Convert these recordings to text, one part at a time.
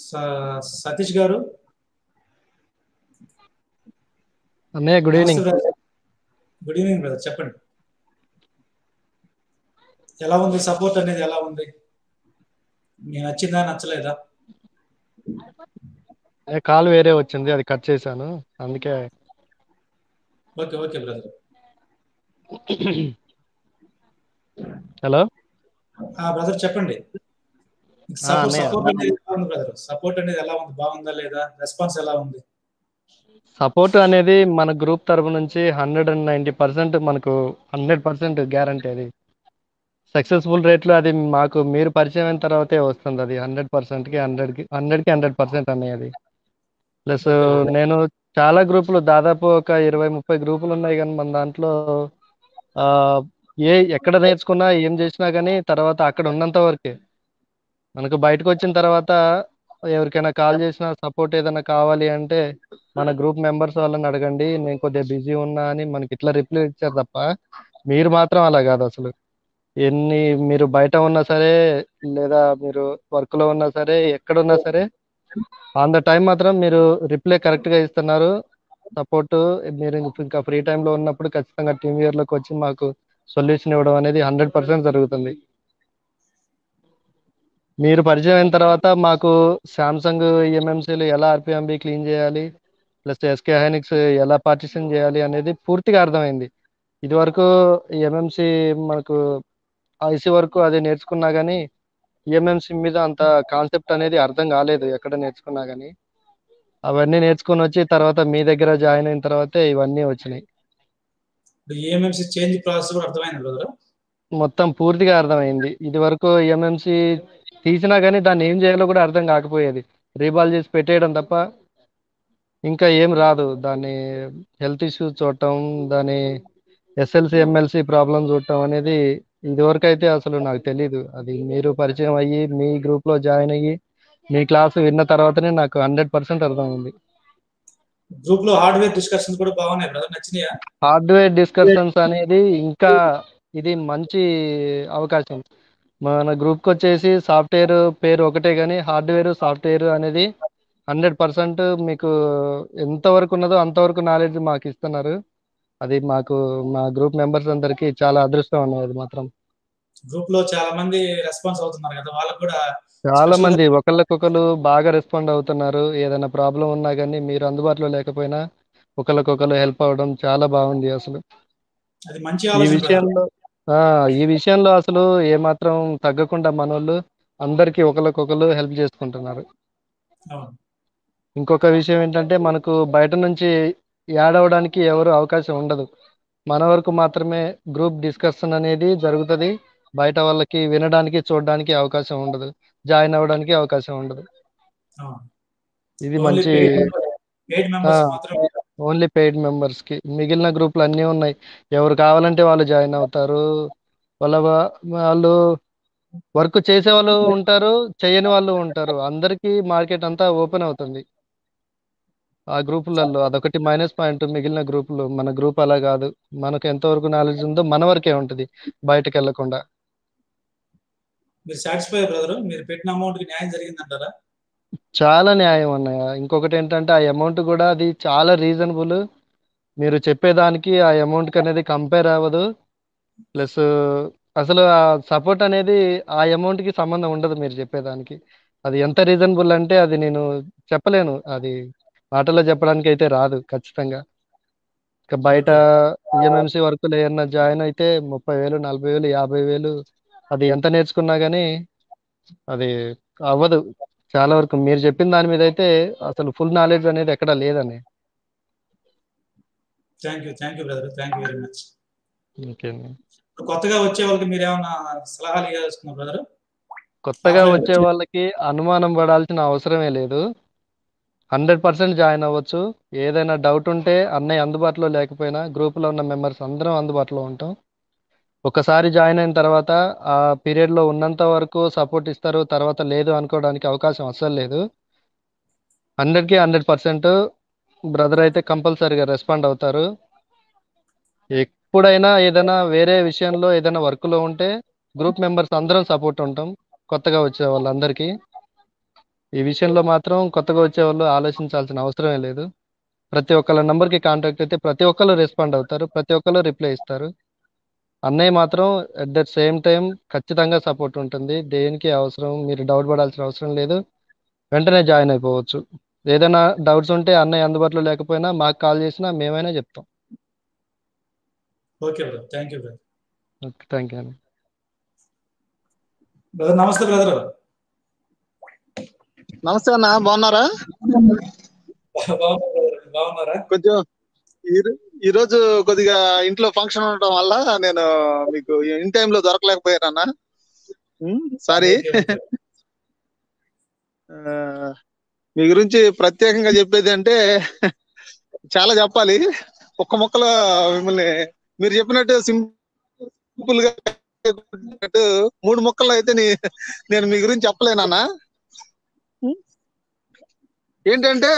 స- సతీష్ గారు అన్నయ్య good evening good evening brother చెప్పండి ఎలా ఉంది సపోర్ట్ అనేది ఎలా ఉంది మీకు నచ్చిందా నచ్చలేదా కాల్ వేరే వచ్చింది అది కట్ చేశాను అందుకే okay okay brother hello brother చెప్పండి ఆ, అన్నయ్య. సపోర్ట్ అనేది ఎలా ఉంది బ్రదర్ సపోర్ట్ అనేది ఎలా ఉంది బాగుందా లేదా రెస్పాన్స్ ఎలా ఉంది సపోర్ట్ అనేది మన గ్రూప్ తరపు నుంచి హండ్రెడ్ అండ్ నైంటీ పర్సెంట్ మనకు హండ్రెడ్ పర్సెంట్ గ్యారంటీ అది సక్సెస్ఫుల్ రేట్లో అది మాకు మీరు పరిచయం అయిన తర్వాతే వస్తుంది అది హండ్రెడ్ పర్సెంట్కి హండ్రెడ్కి హండ్రెడ్కి హండ్రెడ్ పర్సెంట్ అన్నయ్య అది ప్లస్ నేను చాలా గ్రూపులు దాదాపు ఒక ఇరవై ముప్పై గ్రూపులు ఉన్నాయి కానీ మన దాంట్లో ఆ, ఏ ఎక్కడ నేర్చుకున్నా ఏం చేసినా కానీ తర్వాత అక్కడ ఉన్నంత వరకే మనకు బయటకు వచ్చిన తర్వాత ఎవరికైనా కాల్ చేసినా సపోర్ట్ ఏదైనా కావాలి అంటే మన గ్రూప్ మెంబర్స్ వాళ్ళని అడగండి నేను కొద్దిగా బిజీ ఉన్నా అని మనకి ఇట్లా రిప్లై ఇచ్చారు తప్ప మీరు మాత్రం అలా కాదు అసలు ఎన్ని మీరు బయట ఉన్నా సరే లేదా మీరు వర్క్ లో ఉన్నా సరే ఎక్కడ ఉన్నా సరే ఆన్ ద టైం మాత్రం మీరు రిప్లై కరెక్ట్ గా ఇస్తున్నారు సపోర్ట్ మీరు ఇంకా ఫ్రీ లో ఉన్నప్పుడు ఖచ్చితంగా టీమ్ ఇయర్ లోకి వచ్చి మాకు సొల్యూషన్ ఇవ్వడం అనేది హండ్రెడ్ పర్సెంట్ జరుగుతుంది మీరు పరిచయం అయిన తర్వాత మాకు సామ్సంగ్ ఎంఎంసీలు ఎలా ఆర్పిఎంబి క్లీన్ చేయాలి ప్లస్ ఎస్కే హైనిక్స్ ఎలా పార్టిషన్ చేయాలి అనేది పూర్తిగా అర్థమైంది ఇది వరకు ఎంఎంసి మనకు ఐసీ వరకు అది నేర్చుకున్నా కానీ ఎంఎంసి మీద అంత కాన్సెప్ట్ అనేది అర్థం కాలేదు ఎక్కడ నేర్చుకున్నా కానీ అవన్నీ నేర్చుకొని వచ్చి తర్వాత మీ దగ్గర జాయిన్ అయిన తర్వాతే ఇవన్నీ వచ్చినాయి ఇప్పుడు ఏఎంఎంసీ చేంజ్ ప్రాసెస్ కూడా అర్థమైంది బ్రదర్ మొత్తం పూర్తిగా అర్థమైంది ఇది వరకు ఎంఎంసి తీసినా కానీ దాన్ని ఏం చేయాలో కూడా అర్థం కాకపోయేది రీబాల్ చేసి పెట్టేయడం తప్ప ఇంకా ఏం రాదు దాన్ని హెల్త్ ఇష్యూస్ చూడటం దాని ఎస్ఎల్సి ఎంఎల్సి ప్రాబ్లం చూడటం అనేది ఇదివరకు అయితే అసలు నాకు తెలియదు అది మీరు పరిచయం అయ్యి మీ గ్రూప్ లో జాయిన్ అయ్యి మీ క్లాస్ విన్న తర్వాతనే నాకు హండ్రెడ్ పర్సెంట్ అర్థమైంది గ్రూప్ లో హార్డ్వేర్ డిస్కషన్స్ కూడా బాగున్నాయి బ్రదర్ నచ్చినాయా హార్డ్వేర్ డిస్కషన్స్ అనేది ఇంకా ఇది మంచి అవకాశం మన గ్రూప్కి వచ్చేసి సాఫ్ట్వేర్ పేరు ఒకటే కానీ హార్డ్వేర్ సాఫ్ట్వేర్ అనేది హండ్రెడ్ పర్సెంట్ మీకు ఎంతవరకు ఉన్నదో అంతవరకు నాలెడ్జ్ మాకు ఇస్తున్నారు అది మాకు మా గ్రూప్ మెంబర్స్ అందరికి చాలా అదృష్టం అన్నది అది మాత్రం గ్రూప్ లో చాలా మంది రెస్పాన్స్ అవుతున్నారు కదా వాళ్ళకు కూడా చాలా మంది ఒకళ్ళకొకరు బాగా రెస్పాండ్ అవుతున్నారు ఏదైనా ప్రాబ్లం ఉన్నా కానీ మీరు అందుబాటులో లేకపోయినా ఒకళ్ళకొకరు హెల్ప్ అవ్వడం చాలా బాగుంది అసలు అది మంచి ఈ ఆలోచన brother. విషయంలో ఆ ఈ విషయంలో అసలు ఏమాత్రం తగ్గకుండా మనోళ్ళు అందరికి ఒకరికొకరు హెల్ప్ చేసుకుంటున్నారు అవును ఇంకొక విషయం ఏంటంటే మనకు బయట నుంచి యాడ్ అవ్వడానికి ఎవరు అవకాశం ఉండదు మన వరకు మాత్రమే గ్రూప్ డిస్కషన్ అనేది జరుగుతుంది బయట వాళ్ళకి వినడానికి చూడడానికి అవకాశం ఉండదు జాయిన్ అవ్వడానికి అవకాశం ఉండదు అవును ఇది ఓన్లీ మంచి ఎయిట్ మెంబర్స్ ఆ. మాత్రమే ఓన్లీ పెయిడ్ మెంబర్స్ కి మిగిలిన గ్రూపులు అన్నీ ఉన్నాయి ఎవరు కావాలంటే వాళ్ళు జాయిన్ అవుతారు వాళ్ళ వా- వాళ్ళు వర్క్ చేసే వాళ్ళు ఉంటారు చేయని వాళ్ళు ఉంటారు అందరికీ మార్కెట్ అంతా ఓపెన్ అవుతుంది ఆ గ్రూపులలో అదొకటి మైనస్ పాయింట్ మిగిలిన గ్రూపులు మన గ్రూప్ అలా కాదు మనకు ఎంతవరకు నాలెడ్జ్ ఉందో మన వరకే ఉంటుంది బయటకు వెళ్లకుండా మీరు సాటిస్ఫై బ్రదర్ మీరు పెట్టిన అమౌంట్ కి న్యాయం జరిగిందంటారా చాలా న్యాయం అన్నయ్య ఇంకొకటి ఏంటంటే ఆ అమౌంట్ కూడా అది చాలా రీజనబుల్ మీరు చెప్పేదానికి ఆ అమౌంట్ అనేది కంపేర్ అవ్వదు ప్లస్ అసలు ఆ సపోర్ట్ అనేది ఆ అమౌంట్ కి సంబంధం ఉండదు మీరు చెప్పేదానికి అది ఎంత రీజనబుల్ అంటే అది నేను చెప్పలేను అది మాటల్లో చెప్పడానికి అయితే రాదు ఖచ్చితంగా ఇక బయట ఈఎంఎంసీ వర్కులు ఏమన్నా జాయిన్ అయితే ముప్పై వేలు నలభై వేలు యాభై వేలు అది ఎంత నేర్చుకున్నా కానీ అది అవ్వదు చాలా వరకు మీరు చెప్పిన దాని మీద అయితే అసలు ఫుల్ నాలెడ్జ్ అనేది ఎక్కడా లేదని thank you thank you brother thank you very much ఇంకేంది ఇప్పుడు కొత్తగా వచ్చే వాళ్ళకి మీరు ఏమైనా సలహాలు ఇవ్వాల్సుకున్నారు బ్రదర్ కొత్తగా Online వచ్చే వాళ్ళకి అనుమానం పడాల్సిన అవసరమే లేదు హండ్రెడ్ పర్సెంట్ జాయిన్ అవ్వచ్చు ఏదైనా డౌట్ ఉంటే అన్నయ్య అందుబాటులో లేకపోయినా గ్రూపులో ఉన్న మెంబర్స్ అందరం అందుబాటులో ఉంటాం ఒకసారి జాయిన్ అయిన తర్వాత ఆ పీరియడ్లో ఉన్నంత వరకు సపోర్ట్ ఇస్తారు తర్వాత లేదు అనుకోవడానికి అవకాశం అస్సలు లేదు హండ్రెడ్కి హండ్రెడ్ పర్సెంట్ బ్రదర్ అయితే కంపల్సరీగా రెస్పాండ్ అవుతారు ఎప్పుడైనా ఏదైనా వేరే విషయంలో ఏదైనా వర్క్లో ఉంటే గ్రూప్ మెంబర్స్ అందరం సపోర్ట్ ఉంటాం కొత్తగా వచ్చే వాళ్ళందరికీ ఈ విషయంలో మాత్రం కొత్తగా వచ్చే వాళ్ళు ఆలోచించాల్సిన అవసరమే లేదు ప్రతి ఒక్కళ్ళ నంబర్కి కాంటాక్ట్ అయితే ప్రతి ఒక్కళ్ళు రెస్పాండ్ అవుతారు ప్రతి ఒక్కళ్ళు రిప్లై ఇస్తారు అన్నయ్య మాత్రం అట్ ద సేమ్ టైం ఖచ్చితంగా సపోర్ట్ ఉంటుంది దేనికి అవసరం మీరు డౌట్ పడాల్సిన అవసరం లేదు వెంటనే జాయిన్ అయిపోవచ్చు ఏదైనా డౌట్స్ ఉంటే అన్నయ్య అందుబాటులో లేకపోయినా మాకు కాల్ చేసినా మేమైనా చెప్తాం okay brother thank you brother okay thank you అండి బ్రదర్ నమస్తే బ్రదర్ నమస్తే అన్న బాగున్నారా బాగున్నారా కొంచెం ఈ- ఈ రోజు కొద్దిగా ఇంట్లో ఫంక్షన్ ఉండటం వల్ల నేను మీకు ఇన్ టైం లో దొరకలేకపోయానన్నా సారీ మీ గురించి ప్రత్యేకంగా చెప్పేది అంటే చాలా చెప్పాలి ఒక్క మొక్కలో మిమ్మల్ని మీరు చెప్పినట్టు సింపుల్ గా చెప్పినట్టు మూడు మొక్కల్లో అయితే నీ- నేను మీ గురించి చెప్పలేనన్నా ఏంటంటే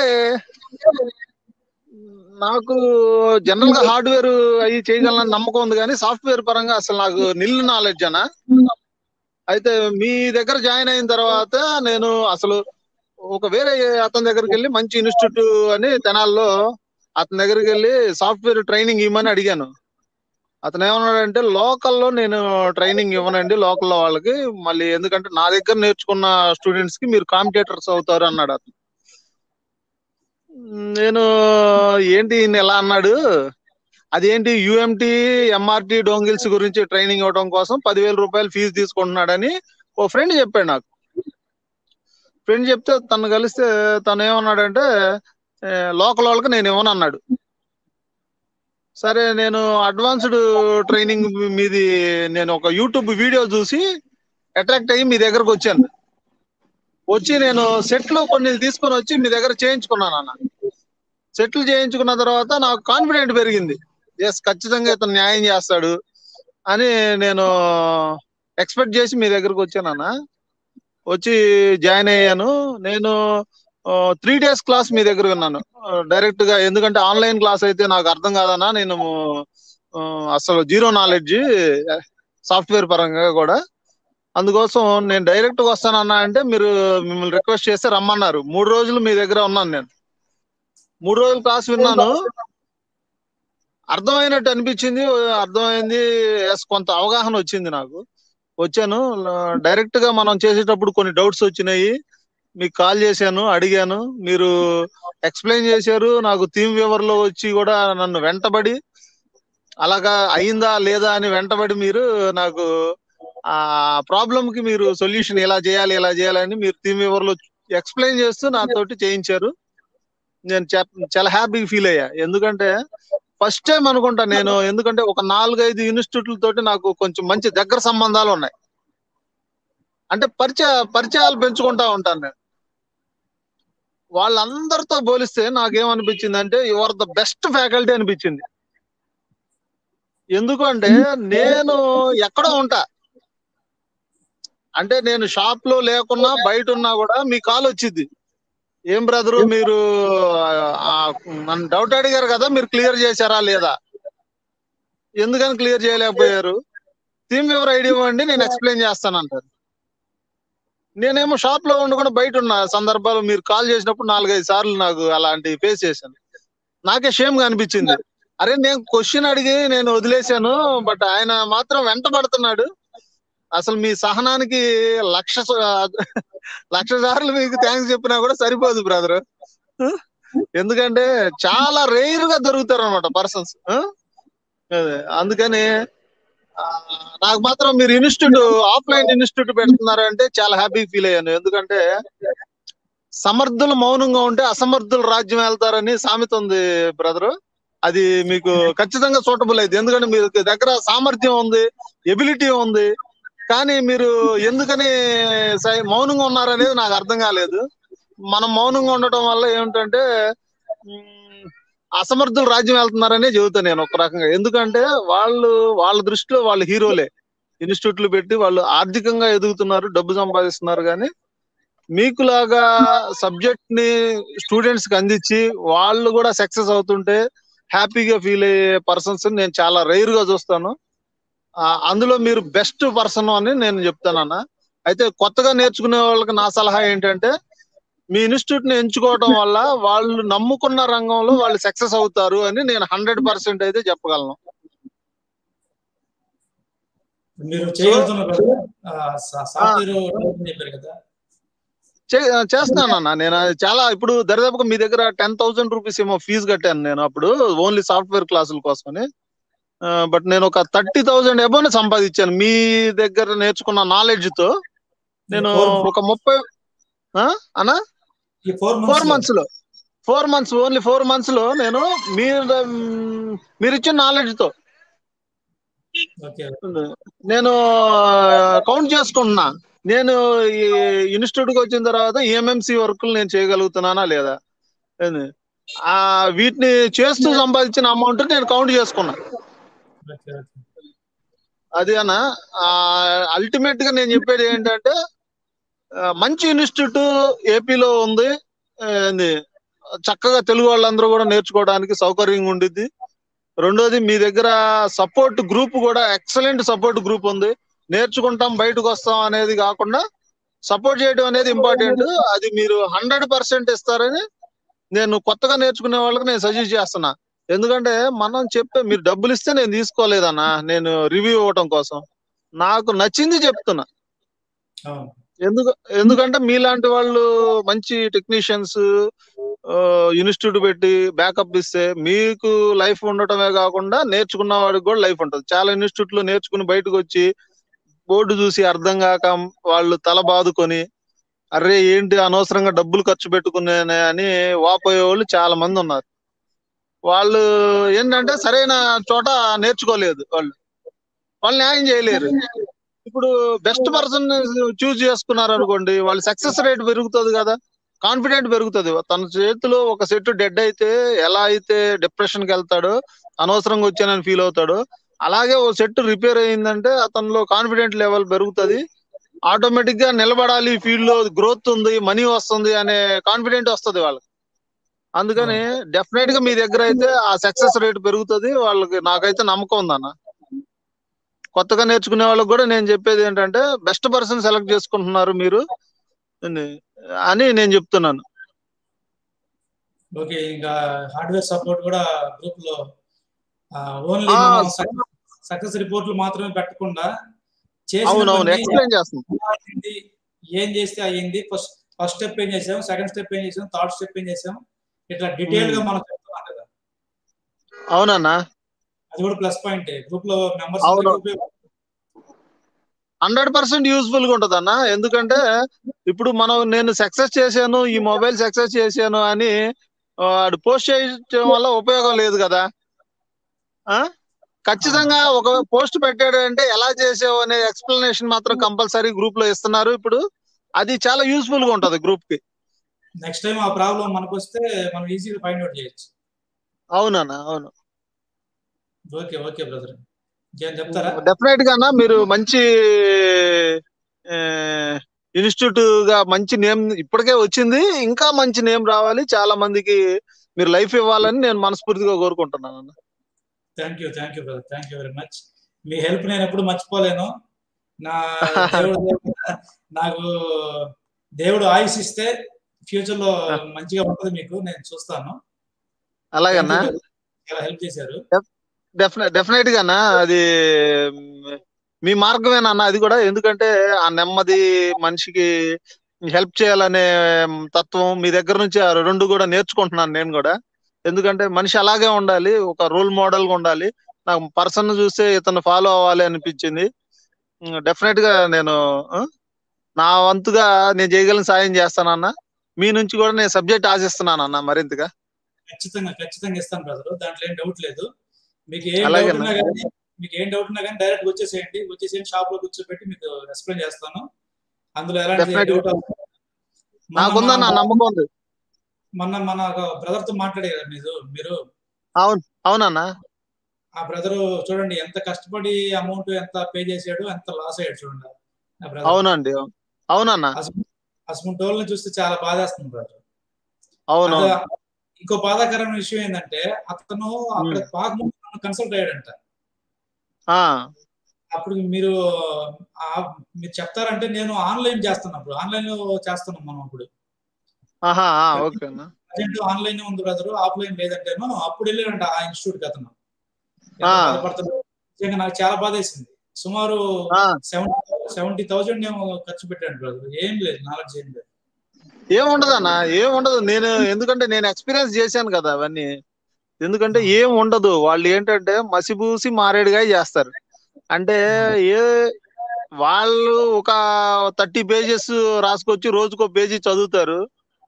నాకు జనరల్ గా హార్డ్వేర్ అవి చేయగలనని నమ్మకం ఉంది కానీ సాఫ్ట్వేర్ పరంగా అసలు నాకు నిల్ నాలెడ్జ్ అనా అయితే మీ దగ్గర జాయిన్ అయిన తర్వాత నేను అసలు ఒక వేరే అతని దగ్గరికి వెళ్ళి మంచి ఇన్స్టిట్యూట్ అని తెనాల్లో అతని దగ్గరికి వెళ్ళి సాఫ్ట్వేర్ ట్రైనింగ్ ఇవ్వమని అడిగాను అతను ఏమన్నాడంటే లోకల్లో నేను ట్రైనింగ్ ఇవ్వనండి లోకల్లో వాళ్ళకి మళ్ళీ ఎందుకంటే నా దగ్గర నేర్చుకున్న స్టూడెంట్స్ కి మీరు కాంపిటేటర్స్ అవుతారు అన్నాడు అతను నేను ఏంటి ఈయన ఎలా అన్నాడు అదేంటి యుఎంటి ఎంఆర్టి డోంగిల్స్ గురించి ట్రైనింగ్ ఇవ్వడం కోసం పదివేల రూపాయలు ఫీజు తీసుకుంటున్నాడని ఓ ఫ్రెండ్ చెప్పాడు నాకు ఫ్రెండ్ చెప్తే తను కలిస్తే తను ఏమన్నాడంటే "ఏ, లోకల్ వాళ్ళకి నేను ఇవ్వను అన్నాడు సరే నేను అడ్వాన్స్డ్ ట్రైనింగ్ మీది నేను ఒక యూట్యూబ్ వీడియో చూసి అట్రాక్ట్ అయ్యి మీ దగ్గరకు వచ్చాను వచ్చి నేను సెట్లు కొన్ని తీసుకొని వచ్చి మీ దగ్గర చేయించుకున్నాను అన్న సెట్లు చేయించుకున్న తర్వాత నాకు కాన్ఫిడెంట్ పెరిగింది ఎస్ ఖచ్చితంగా ఇతను న్యాయం చేస్తాడు అని నేను ఎక్స్పెక్ట్ చేసి మీ దగ్గరకు వచ్చాను అన్న వచ్చి జాయిన్ అయ్యాను నేను త్రీ డేస్ క్లాస్ మీ దగ్గర విన్నాను డైరెక్ట్ గా ఎందుకంటే ఆన్లైన్ క్లాస్ అయితే నాకు అర్థం కాదన్నా నేను ఆ, అసలు జీరో నాలెడ్జ్ సాఫ్ట్వేర్ పరంగా కూడా అందుకోసం నేను డైరెక్ట్ గా వస్తానన్నా అంటే మీరు మిమ్మల్ని రిక్వెస్ట్ చేస్తే రమ్మన్నారు మూడు రోజులు మీ దగ్గర ఉన్నాను నేను మూడు రోజులు క్లాస్ విన్నాను అర్థమైనట్టు అనిపించింది అర్థమైంది ఎస్ కొంత అవగాహన వచ్చింది నాకు వచ్చాను డైరెక్ట్ గా మనం చేసేటప్పుడు కొన్ని డౌట్స్ వచ్చినాయి మీకు కాల్ చేశాను అడిగాను మీరు ఎక్స్ప్లెయిన్ చేశారు నాకు థీమ్ వ్యూవర్ లో వచ్చి కూడా నన్ను వెంటబడి అలాగా అయిందా లేదా అని వెంటబడి మీరు నాకు ఆ ప్రాబ్లం కి మీరు సొల్యూషన్ ఎలా చేయాలి ఎలా చేయాలని మీరు థీమ్ వ్యూవర్ లో ఎక్స్ప్లెయిన్ చేస్తూ నాతోటి చేయించారు నేను చా- చాలా హ్యాపీ ఫీల్ అయ్యా ఎందుకంటే ఫస్ట్ టైం అనుకుంటా నేను ఎందుకంటే ఒక నాలుగైదు ఇన్స్టిట్యూట్ల తోటి నాకు కొంచెం మంచి దగ్గర సంబంధాలు ఉన్నాయి అంటే పరిచయ పరిచయాలు పెంచుకుంటా ఉంటాను నేను వాళ్ళందరితో పోలిస్తే నాకేమనిపించింది అంటే యువర్ ద బెస్ట్ ఫ్యాకల్టీ అనిపించింది ఎందుకంటే నేను ఎక్కడో ఉంటా అంటే నేను షాప్ లో లేకున్నా బయట ఉన్నా కూడా మీ కాల్ వచ్చింది ఏం బ్రదరు మీరు ఆ, నన్ను డౌట్ అడిగారు కదా మీరు క్లియర్ చేశారా లేదా ఎందుకని క్లియర్ చేయలేకపోయారు థీమ్ ఎవరు ఐడి ఇవ్వండి నేను ఎక్స్ప్లెయిన్ చేస్తాను అంటారు నేనేమో షాప్ లో ఉండకుండా బయట ఉన్న సందర్భాలు మీరు కాల్ చేసినప్పుడు నాలుగైదు సార్లు నాకు అలాంటి ఫేస్ చేశాను నాకే షేమ్ గా అనిపించింది అరే నేను క్వశ్చన్ అడిగి నేను వదిలేశాను బట్ ఆయన మాత్రం వెంట పడుతున్నాడు అసలు మీ సహనానికి లక్ష స- లక్ష సార్లు మీకు థ్యాంక్స్ చెప్పినా కూడా సరిపోదు బ్రదర్ ఎందుకంటే చాలా రేర్ గా దొరుకుతారు అనమాట పర్సన్స్ అందుకని ఆ, నాకు మాత్రం మీరు ఇన్స్టిట్యూట్ ఆఫ్లైన్ ఇన్స్టిట్యూట్ పెడుతున్నారు అంటే చాలా హ్యాపీ ఫీల్ అయ్యాను ఎందుకంటే సమర్థులు మౌనంగా ఉంటే అసమర్థులు రాజ్యం వెళ్తారని సామెత ఉంది బ్రదర్ అది మీకు ఖచ్చితంగా సూటబుల్ అయింది ఎందుకంటే మీ దగ్గర సామర్థ్యం ఉంది ఎబిలిటీ ఉంది కానీ మీరు ఎందుకని సై- మౌనంగా ఉన్నారనేది నాకు అర్థం కాలేదు మనం మౌనంగా ఉండటం వల్ల ఏమిటంటే ఉమ్, అసమర్థులు రాజ్యం వెళ్తున్నారనే చెబుతాను నేను ఒక రకంగా ఎందుకంటే వాళ్ళు వాళ్ళ దృష్టిలో వాళ్ళు హీరోలే ఇన్స్టిట్యూట్లు పెట్టి వాళ్ళు ఆర్థికంగా ఎదుగుతున్నారు డబ్బు సంపాదిస్తున్నారు కానీ మీకులాగా సబ్జెక్ట్ ని స్టూడెంట్స్ కి అందించి వాళ్ళు కూడా సక్సెస్ అవుతుంటే హ్యాపీగా ఫీల్ అయ్యే పర్సన్స్ నేను చాలా రైర్ గా చూస్తాను ఆ, అందులో మీరు బెస్ట్ పర్సన్ అని నేను చెప్తానన్న అయితే కొత్తగా నేర్చుకునే వాళ్ళకి నా సలహా ఏంటంటే మీ ఇన్స్టిట్యూట్ ని ఎంచుకోవడం వల్ల వాళ్ళు నమ్ముకున్న రంగంలో వాళ్ళు సక్సెస్ అవుతారు అని నేను హండ్రెడ్ పర్సెంట్ అయితే చెప్పగలను మీరు చేయగలుగుతున్నారు కదా సాఫ్ట్వేర్ చెప్పారు కదా చే- చేస్తానన్నా నేను అది చాలా ఇప్పుడు దరిదాపుగా మీ దగ్గర టెన్ థౌసండ్ రూపీస్ ఏమో ఫీజు కట్టాను నేను అప్పుడు ఓన్లీ సాఫ్ట్వేర్ క్లాసుల కోసమని బట్ నేను ఒక థర్టీ థౌసండ్ ఎబోనే సంపాదించాను మీ దగ్గర నేర్చుకున్న నాలెడ్జ్ తో నేను Four- ఒక ముప్పై ఆ? అన్నా ఈ ఫోర్ ఫోర్ మంత్స్ మంత్స్ లో four months only four months లో నేను మీరు మీరు ఇచ్చిన నాలెడ్జ్ తో ఓకే నేను కౌంట్ చేసుకుంటున్నా నేను ఈ ఇన్స్టిట్యూట్ కి వచ్చిన తర్వాత ఈఎంఎంసి వర్కులు నేను చేయగలుగుతున్నానా లేదా ఏంది? ఆ వీటిని చేస్తూ సంపాదించిన అమౌంట్ నేను కౌంట్ చేసుకున్నా ఓకే అది అన్న అల్టిమేట్ గా నేను చెప్పేది ఏంటంటే ఆ, మంచి ఇన్స్టిట్యూట్ ఏపీలో ఉంది ఏంది చక్కగా తెలుగు వాళ్ళందరూ కూడా నేర్చుకోవడానికి సౌకర్యంగా ఉండిద్ది రెండోది మీ దగ్గర సపోర్ట్ గ్రూప్ కూడా ఎక్సలెంట్ సపోర్ట్ గ్రూప్ ఉంది నేర్చుకుంటాం బయటకు వస్తాం అనేది కాకుండా సపోర్ట్ చేయడం అనేది ఇంపార్టెంట్ అది మీరు హండ్రెడ్ పర్సెంట్ ఇస్తారని నేను కొత్తగా నేర్చుకునే వాళ్ళకి నేను సజెస్ట్ చేస్తున్నా ఎందుకంటే మనం చెప్పే మీరు డబ్బులు ఇస్తే నేను తీసుకోలేదన్నా నేను రివ్యూ ఇవ్వటం కోసం నాకు నచ్చింది చెప్తున్నా అవును ఎందుకు ఎందుకంటే మీలాంటి వాళ్ళు మంచి టెక్నీషియన్స్ ఇన్స్టిట్యూట్ పెట్టి బ్యాకప్ ఇస్తే మీకు లైఫ్ ఉండటమే కాకుండా నేర్చుకున్న వాడికి కూడా లైఫ్ ఉంటుంది చాలా ఇన్స్టిట్యూట్ లో నేర్చుకుని బయటకు వచ్చి బోర్డు చూసి అర్థం కాక వాళ్ళు తల బాదుకొని అరే ఏంటి అనవసరంగా డబ్బులు ఖర్చు పెట్టుకునే అని వాపోయే వాళ్ళు చాలా మంది ఉన్నారు వాళ్ళు ఏంటంటే సరైన చోట నేర్చుకోలేదు వాళ్ళు వాళ్ళు న్యాయం చేయలేరు ఇప్పుడు బెస్ట్ పర్సన్ చూస్ చేసుకున్నారు అనుకోండి వాళ్ళ సక్సెస్ రేట్ పెరుగుతుంది కదా కాన్ఫిడెంట్ పెరుగుతుంది తన చేతిలో ఒక సెట్ డెడ్ అయితే ఎలా అయితే డిప్రెషన్ కి వెళ్తాడో అనవసరంగా వచ్చానని ఫీల్ అవుతాడు అలాగే ఓ సెట్ రిపేర్ అయిందంటే అతనిలో కాన్ఫిడెంట్ లెవెల్ పెరుగుతుంది ఆటోమేటిక్ గా నిలబడాలి ఫీల్డ్ లో గ్రోత్ ఉంది మనీ వస్తుంది అనే కాన్ఫిడెంట్ వస్తుంది వాళ్ళకి అందుకని డెఫినెట్ గా మీ దగ్గర అయితే ఆ సక్సెస్ రేట్ పెరుగుతుంది వాళ్ళకి నాకైతే నమ్మకం ఉందన్న కొత్తగా నేర్చుకునే వాళ్ళకి కూడా నేను చెప్పేది ఏంటంటే బెస్ట్ పర్సన్ సెలెక్ట్ చేసుకుంటున్నారు మీరు అని- అని నేను చెప్తున్నాను ఓకే ఇంకా హార్డ్వేర్ సపోర్ట్ కూడా గ్రూప్ లో ఓన్లీ ఆ, సక్సెస్ రిపోర్ట్లు మాత్రమే పెట్టకుండా చేసిన అవునవును పని ఎక్స్ప్లెయిన్ చేస్తుంది ఎలా అయింది, ఏం చేస్తే అయ్యింది ఫస్ట్ ఫస్ట్ స్టెప్ ఏం చేసాం సెకండ్ స్టెప్ ఏం చేసాం థర్డ్ స్టెప్ ఏం చేసాం ఇట్లా డీటెయిల్ గా మనం చెప్తున్నాం కదా అవునన్నా అది కూడా ప్లస్ పాయింట్ గ్రూప్ లో అవును. మెంబర్స్ హండ్రెడ్ పర్సెంట్ యూస్ఫుల్ గా ఉంటది అన్న ఎందుకంటే ఇప్పుడు మనం నేను సక్సెస్ చేశాను ఈ మొబైల్ సక్సెస్ చేశాను అని వాడు పోస్ట్ చేయడం వల్ల ఉపయోగం లేదు కదా ఆ ఖచ్చితంగా ఒక పోస్ట్ పెట్టాడు అంటే ఎలా చేసావు అనే ఎక్స్ప్లెనేషన్ మాత్రం కంపల్సరీ గ్రూప్ లో ఇస్తున్నారు ఇప్పుడు అది చాలా యూస్ఫుల్ గా ఉంటది గ్రూప్ కి నెక్స్ట్ టైం ఆ ప్రాబ్లం మనకు వస్తే మనం ఈజీగా ఫైండ్ అవుట్ చేయొచ్చు అవునన్నా అవును ఓకే ఓకే బ్రదర్ ఇంకేం చెప్తారా డెఫినెట్ గా అన్న మీరు మంచి ఇన్స్టిట్యూట్ గా మంచి నేమ్ ఇప్పటికే వచ్చింది ఇంకా మంచి నేమ్ రావాలి చాలా మందికి మీరు లైఫ్ ఇవ్వాలని నేను మనస్ఫూర్తిగా కోరుకుంటున్నాను అన్న thank you thank you brother thank you very much మీ హెల్ప్ నేను ఎప్పుడు మర్చిపోలేను నా దేవుడు నాకు దేవుడు ఆయుష్ ఇస్తే ఫ్యూచర్ లో మంచిగా ఉంటుంది మీకు నేను చూస్తాను అలాగన్నా చాలా హెల్ప్ చేశారు డెఫినెట్ డెఫినెట్ గా అన్న అది మ్, మీ మార్గమేనా అది కూడా ఎందుకంటే ఆ నెమ్మది మనిషికి హెల్ప్ చేయాలనే తత్వం మీ దగ్గర నుంచి ఆ రెండు కూడా నేర్చుకుంటున్నాను నేను కూడా ఎందుకంటే మనిషి అలాగే ఉండాలి ఒక రోల్ మోడల్ గా ఉండాలి నాకు పర్సన్ చూస్తే ఇతను ఫాలో అవ్వాలి అనిపించింది డెఫినెట్ గా నేను ఆ, నా వంతుగా నేను చేయగలిగిన సాయం చేస్తానన్న మీ నుంచి కూడా నేను సబ్జెక్ట్ ఆశిస్తున్నాను అన్న మరింతగా ఖచ్చితంగా ఖచ్చితంగా ఇస్తాను బ్రదర్ దాంట్లో ఏం డౌట్ లేదు మీకు ఏం అలాగే డౌట్ ఉన్నా కానీ మీకు ఏం డౌట్ ఉన్నా కానీ డైరెక్ట్ వచ్చేసేయండి వచ్చేసేయండి షాప్ లో కూర్చోబెట్టి మీకు ఎక్స్ప్లెయిన్ చేస్తాను అందులో ఎలాంటి Definitely. డౌట్ నాకుందన్న నమ్మకం ఉంది మొన్న మన బ్రదర్ తో మాట్లాడారు మీరు మీరు అవును అవునన్నా ఆ బ్రదర్ చూడండి ఎంత కష్టపడి అమౌంట్ ఎంత పే చేశాడు ఎంత లాస్ అయ్యాడు చూడండి ఆ brother. అవునండి అవును. అవునన్నా అసలు వాళ్ళని చూస్తే చాలా బాధేస్తుంది బ్రదర్ అవునవును అదే ఇంకో బాధాకరమైన విషయం ఏంటంటే అతను అక్కడ పాకముందు నన్ను కన్సల్ట్ అయ్యాడంట ఆ, అప్పుడు మీరు ఆ- మీరు చెప్తారంటే నేను ఆన్లైన్ చేస్తాను అప్పుడు ఆన్లైన్ లో చేస్తున్నాం మనం ఇప్పుడు ఆహా ఆ, ఓకే అన్న ప్రజెంట్ ఆన్లైన్ ఉంది బ్రదర్ ఆఫ్లైన్ లేదంటేను అప్పుడు వెళ్ళాడంట ఆ ఇన్స్టిట్యూట్ కి అతను ఎంత ఆ. బాధపడుతున్నాడో. నిజంగా నాకు చాలా బాధ వేసింది సుమారు ఆ, సెవెంటీ సెవెంటీ థౌజండ్ ఏమో ఖర్చు పెట్టాడు బ్రదర్ ఏం లేదు నాలెడ్జ్ ఏం లేదు ఏముండదు అన్న ఏముండదు నేను ఎందుకంటే నేను ఎక్స్పీరియన్స్ చేశాను కదా అవన్నీ ఎందుకంటే ఏం ఉండదు వాళ్ళు ఏంటంటే మసిబూసి మారేడుగా చేస్తారు అంటే ఏ వాళ్ళు ఒక థర్టీ పేజెస్ రాసుకొచ్చి రోజుకో పేజీ చదువుతారు